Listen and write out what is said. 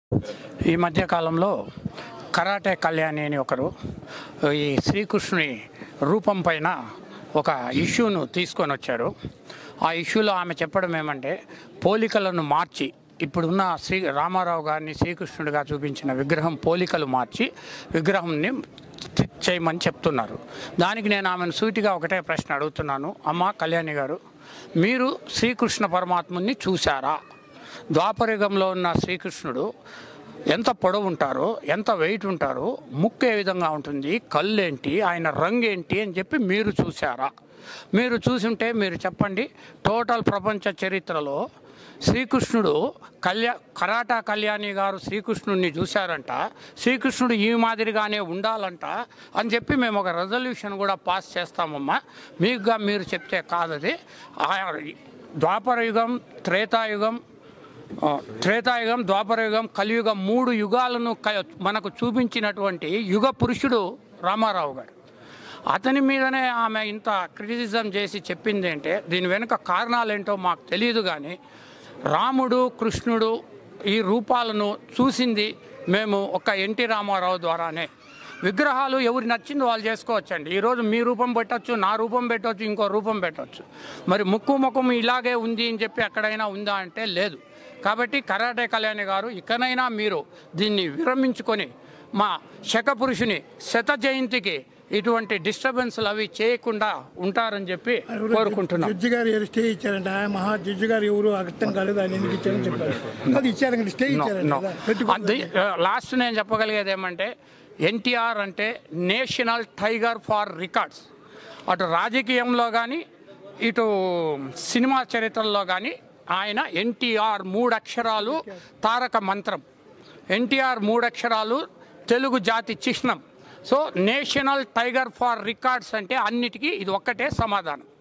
ఈ మధ్య కాలంలో కరాటే కళ్యాణి అని ఒకరు ఈ శ్రీకృష్ణుని రూపం పైన ఒక ఇష్యూను తీసుకొని వచ్చారు ఆ ఇష్యూలో ఆమె చెప్పడం ఏమంటే పోలికలను మార్చి ఇప్పుడున్న శ్రీ రామారావు గారిని శ్రీకృష్ణుడిగా చూపించిన విగ్రహం పోలికలు మార్చి విగ్రహంని తి- చేయమని చెప్తున్నారు దానికి నేను ఆమెను సూటిగా ఒకటే ప్రశ్న అడుగుతున్నాను అమ్మ కళ్యాణి గారు మీరు శ్రీకృష్ణ పరమాత్ముని చూశారా ద్వాపరయుగంలో ఉన్న శ్రీకృష్ణుడు ఎంత పొడవు ఉంటారో ఎంత వెయిట్ ఉంటారో ముక్కు ఏ విధంగా ఉంటుంది కళ్ళు ఏంటి ఆయన రంగు ఏంటి అని చెప్పి మీరు చూసారా మీరు చూసుంటే మీరు చెప్పండి టోటల్ ప్రపంచ చరిత్రలో శ్రీకృష్ణుడు కళ్యా కరాటా కళ్యాణి గారు శ్రీకృష్ణుడిని చూశారంట శ్రీకృష్ణుడు ఈ మాదిరిగానే ఉండాలంట అని చెప్పి మేము ఒక రెజల్యూషన్ కూడా పాస్ చేస్తామమ్మా మీకుగా మీరు చెప్తే కాదది ఆ ద్వాపర యుగం త్రేతాయుగం ఆ, త్రేతాయుగం ద్వాపరయుగం కలియుగం మూడు యుగాలను క- మనకు చూపించినటువంటి యుగ పురుషుడు రామారావు గారు అతని మీదనే ఆమె ఇంత క్రిటిసిజం చేసి చెప్పింది ఏంటే దీని వెనుక కారణాలేంటో మాకు తెలియదు కానీ రాముడు కృష్ణుడు ఈ రూపాలను చూసింది మేము ఒక ఎన్టీ రామారావు ద్వారానే విగ్రహాలు ఎవరు నచ్చింది వాళ్ళు చేసుకోవచ్చండి ఈరోజు మీ రూపం పెట్టొచ్చు నా రూపం పెట్టవచ్చు ఇంకో రూపం పెట్టవచ్చు మరి ముక్కు ముఖం ఇలాగే ఉంది అని చెప్పి ఎక్కడైనా ఉందా అంటే లేదు కాబట్టి కరాటే కళ్యాణి గారు ఇకనైనా మీరు దీన్ని విరమించుకొని మా శకపురుషుని శత జయంతికి ఇటువంటి డిస్టర్బెన్స్లు అవి చేయకుండా ఉంటారని చెప్పి కోరుకుంటున్నాం జడ్జి గారు ఎవరు స్టే ఇచ్చారంట ఆ మహా జడ్జి గారు ఎవరు అర్థం కాలేదు ఆయన ఎందుకు ఇచ్చారని చెప్పారు అది ఇచ్చారు స్టే ఇచ్చారంట కదా. పెట్టుకో- లాస్ట్ నేను చెప్పగలిగేది ఏమంటే ఎన్టీఆర్ అంటే నేషనల్ టైగర్ ఫార్ రికార్డ్స్ అటు రాజకీయంలో కానీ ఇటు సినిమా చరిత్రలో కానీ ఆయన ఎన్టీఆర్ మూడు అక్షరాలు తారక మంత్రం ఎన్టీఆర్ మూడు అక్షరాలు తెలుగు జాతి చిహ్నం so national tiger for records అంటే అన్నిటికీ ఇది ఒక్కటే సమాధానం